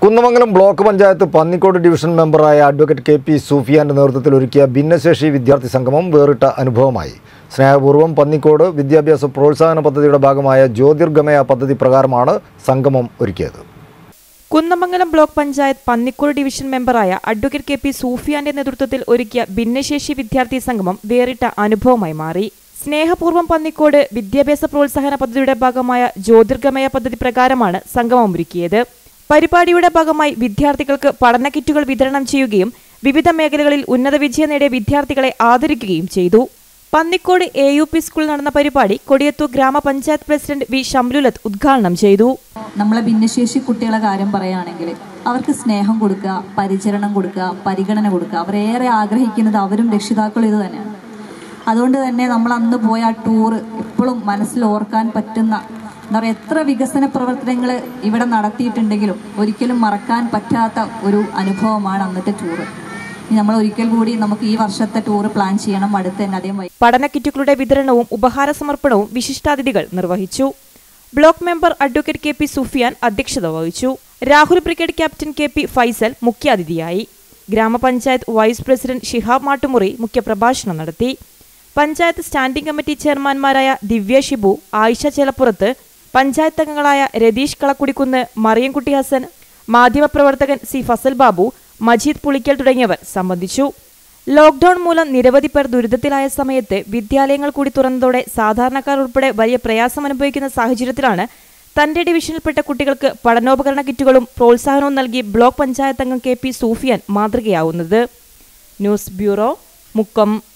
Kunnamangalam block panchayat Pannikode division മെമ്പറായ advocate K P സൂഫിയാന്റെ നേതൃത്വത്തിൽ ഒരുക്കിയ ഭിന്നശേഷി വിദ്യാർത്ഥി സംഗമം വേറിട്ട അനുഭവമായി സ്നേഹപൂർവ്വം പന്നിക്കോട് വിദ്യാഭ്യാസ പ്രോത്സാഹന പദ്ധതിയുടെ ഭാഗമായ ജ്യോതിർഗമയ പദ്ധതി പ്രകാരമാണ് സംഗമം ഒരുക്കിയത് കുന്നമംഗലം ബ്ലോക്ക് പഞ്ചായത്ത് പന്നിക്കോട് ഡിവിഷൻ മെമ്പറായ അഡ്വക്കേറ്റ് കെ പി സൂഫിയാന്റെ നേതൃത്വത്തിൽ ഒരുക്കിയ ഭിന്നശേഷി വിദ്യാർത്ഥി സംഗമം വേറിട്ട അനുഭവമായി മാറി സ്നേഹപൂർവ്വം പന്നിക്കോട് വിദ്യാഭ്യാസ പ്രോത്സാഹന പദ്ധതിയുടെ ഭാഗമായ ജ്യോതിർഗമയ പദ്ധതി പ്രകാരമാണ് സംഗമം ഒരുക്കിയത് പരിപാടിയുടെ ഭാഗമായി വിദ്യാർത്ഥികൾക്ക് പഠന കിറ്റുകൾ വിതരണം ചെയ്യുകയും വിവിധ മേഖലകളിൽ ഉന്നത വിജയം നേടിയ വിദ്യാർത്ഥികളെ ആദരിക്കുകയും ചെയ്തു പന്നിക്കോട് എ യു പി സ്കൂളിൽ നടന്ന പരിപാടി കൊടിയത്തൂർ ഗ്രാമപഞ്ചായത്ത് പ്രസിഡന്റ് വി ഷംലുലത്ത് ഉദ്ഘാടനം ചെയ്തു നമ്മളെ ഭിന്നശേഷി കുട്ടികളെ കാര്യം പറയുകയാണെങ്കിൽ അവർക്ക് സ്നേഹം കൊടുക്കുക പരിചരണം കൊടുക്കുക പരിഗണന കൊടുക്കുക അവരേറെ ആഗ്രഹിക്കുന്നത് അവരും രക്ഷിതാക്കളും ഇത് തന്നെയാണ് അതുകൊണ്ട് തന്നെ നമ്മൾ അന്ന് പോയ ആ ടൂറ് ഇപ്പോഴും മനസ്സിൽ ഓർക്കാൻ പറ്റുന്ന എന്താ പറയുക എത്ര വികസന പ്രവർത്തനങ്ങൾ ഇവിടെ നടത്തിയിട്ടുണ്ടെങ്കിലും ഒരിക്കലും മറക്കാൻ പറ്റാത്ത ഒരു അനുഭവമാണ് അന്നത്തെ ടൂറ് ഇനി നമ്മൾ ഒരിക്കൽ കൂടി നമുക്ക് ഈ വർഷത്തെ ടൂറ് പ്ലാൻ ചെയ്യണം അടുത്ത് തന്നെ അതേ വൈ പഠന കിറ്റുകളുടെ വിതരണവും ഉപഹാര സമർപ്പണവും വിശിഷ്ടാതിഥികൾ നിർവഹിച്ചു block member advocate K P Sufiyan അധ്യക്ഷത വഹിച്ചു Rahul brigade captain K P Faisal മുഖ്യാതിഥിയായി ഗ്രാമപഞ്ചായത്ത് വൈസ് പ്രസിഡന്റ് ഷിഹാബ് മാട്ടുമുറി മുഖ്യപ്രഭാഷണം നടത്തി പഞ്ചായത്ത് സ്റ്റാൻഡിംഗ് കമ്മിറ്റി ചെയർമാൻമാരായ ദിവ്യ ഷിബു ആയിഷ ചേലപ്പുറത്ത് പഞ്ചായത്ത് അംഗങ്ങളായ രതീഷ് കളക്കുടിക്കുന്ന് മറിയംകുട്ടി ഹസൻ മാധ്യമപ്രവർത്തകൻ സി ഫസൽ ബാബു മജീദ് പുളിക്കൽ തുടങ്ങിയവർ സംബന്ധിച്ചു ലോക്ഡൌൺ മൂലം നിരവധി പേർ ദുരിതത്തിലായ സമയത്ത് വിദ്യാലയങ്ങൾ കൂടി തുറന്നതോടെ സാധാരണക്കാർ ഉൾപ്പെടെ വലിയ പ്രയാസം അനുഭവിക്കുന്ന സാഹചര്യത്തിലാണ് തന്റെ ഡിവിഷനിൽപ്പെട്ട കുട്ടികൾക്ക് പഠനോപകരണ കിറ്റുകളും പ്രോത്സാഹനവും നൽകി ബ്ലോക്ക് പഞ്ചായത്ത് അംഗം കെ പി സൂഫിയാൻ മാതൃകയാവുന്നത് ന്യൂസ് ബ്യൂറോ മുക്കം